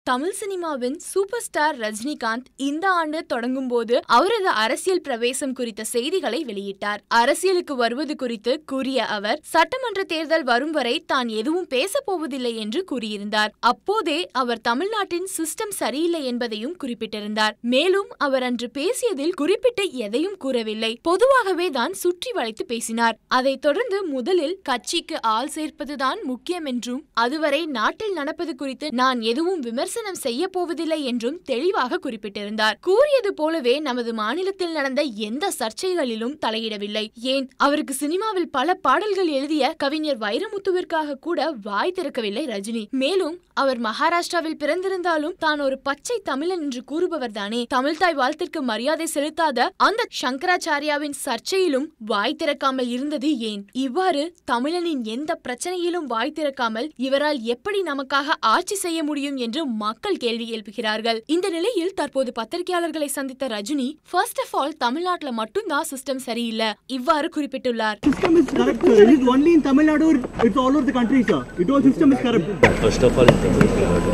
தமிழ் சினிமாவின் super star Rajinikanth இந்த ஆண்டு தொடங்கும் போது அவரது அரசியல் பிரவேசம் குறித்த செய்திகளை வெளியிட்டார் அரசியலுக்கு வருவது குறித்து கூறிய அவர் சட்டமன்ற தேர்தல் வரும் வரை தான் எதுவும் பேசப் போவதில்லை என்று கூறியிருந்தார் அப்போதே அவர் தமிழ்நாட்டின் சிஸ்டம் சரியில்லை என்பதையும் குறிப்பிட்டிருந்தார் மேலும் அவர் அன்று பேசியதில் குறிப்பிட்டு எதையும் கூறவில்லை பொதுவாகவே தான் சுற்றி வளைத்து பேசினார் அதைத் தொடர்ந்து முதலில் கட்சிக்கு ஆள் சேர்ப்பதுதான் முக்கியம் என்றும் அதுவரை நாட்டில் நடப்பது குறித்து நான் எதுவும் விமர்சனம் செய்ய போவதில்லை என்றும் தெளிவாக குறிப்பிட்டிருந்தார் கூறியது போலவே நமது மாநிலத்தில் நடந்த எந்த சர்ச்சைகளிலும் தலையிடவில்லை ஏன் அவருக்கு சினிமாவில் பல பாடல்கள் எழுதிய கவிஞர் வைரமுத்துவிற்காக கூட வாய் திறக்கவில்லை ரஜினி மேலும் அவர் மகாராஷ்டிராவில் பிறந்திருந்தாலும் தான் ஒரு பச்சை தமிழன் என்று கூறுபவர் தானே தமிழ்தாய் வாழ்த்திற்கு மரியாதை செலுத்தாத அந்த சங்கராச்சாரியாவின் சர்ச்சையிலும் வாய் திறக்காமல் இருந்தது ஏன் இவ்வாறு தமிழனின் எந்த பிரச்சனையிலும் வாய் திறக்காமல் இவரால் எப்படி நமக்காக ஆட்சி செய்ய முடியும் என்று மக்கள் கேள்வி எழுப்புகிறார்கள் இந்த நிலையில் தற்போது பத்திரிகையாளர்களை சந்தித்த ரஜினி ஃபர்ஸ்ட் ஆஃப் ஆல் தமிழ்நாட்டுல மட்டும்தான் சிஸ்டம் சரியில்லை இவ்வாறு குறிப்பிட்டுள்ளார் system is corrupt, sir. It is only in Tamil Nadu, or it's all over the country, sir. It all system is corrupt. First of all, in Tamil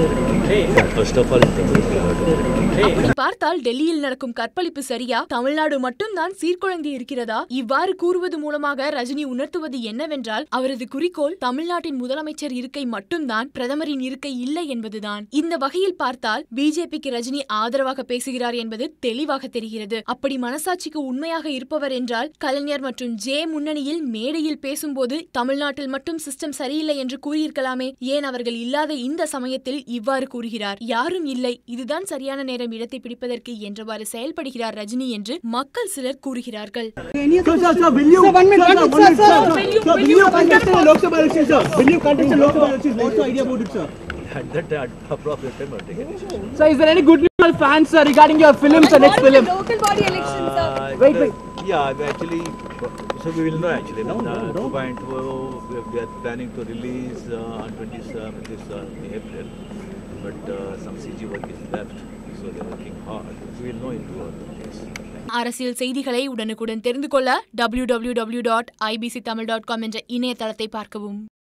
Nadu. First of all, in Tamil Nadu. அப்படி பார்த்தால் டெல்லியில் நடக்கும் கற்பழிப்பு சரியா தமிழ்நாடு மட்டும்தான் சீர்குலைந்து இருக்கிறதா இவ்வாறு கூறுவது மூலமாக ரஜினி உணர்த்துவது என்னவென்றால் அவரது குறிக்கோள் தமிழ்நாட்டின் முதலமைச்சர் இருக்கை மட்டும்தான் பிரதமரின் இருக்கை இல்லை என்பதுதான் இந்த வகையில் பார்த்தால் பிஜேபிக்கு ரஜினி ஆதரவாக பேசுகிறார் என்பது தெளிவாக தெரிகிறது அப்படி மனசாட்சிக்கு உண்மையாக இருப்பவர் என்றால் கலைஞர் மற்றும் ஜே முன்னணியில் மேடையில் பேசும்போது தமிழ்நாட்டில் மட்டும் சிஸ்டம் சரியில்லை என்று கூறியிருக்கலாமே ஏன் அவர்கள் இல்லாத இந்த சமயத்தில் இவ்வாறு கூறுகிறார் யாரும் இல்லை இதுதான் சரியான நேரம் இடத்தை பிடிப்பதற்கு என்றவாறு செயல்படுகிறார் ரஜினி என்று மக்கள் சிலர் கூறுகிறார்கள் Sir, sir, sir, will you, sir, one minute, sir, one minute, sir, sir, will you contest in the Lok Sabha election, sir? Will you contest in Lok Sabha elections? What's the idea about it, sir? At that time, appropriate time, I'll take a decision. So is there any good news for fans sir, regarding your films and next film? local body elections, sir. Uh, Wait, the- wait. Yeah, we actually, so we will know actually. No, uh, 2.0, we- we are planning to release uh, on 27th this, uh, April, but uh, some CG work is left, so they're working hard. We will know in two or three days. அரசியல் செய்திகளை உடனுக்குடன் தெரிந்து கொள்ள www.ibctamil.com என்ற இணையதளத்தை பார்க்கவும்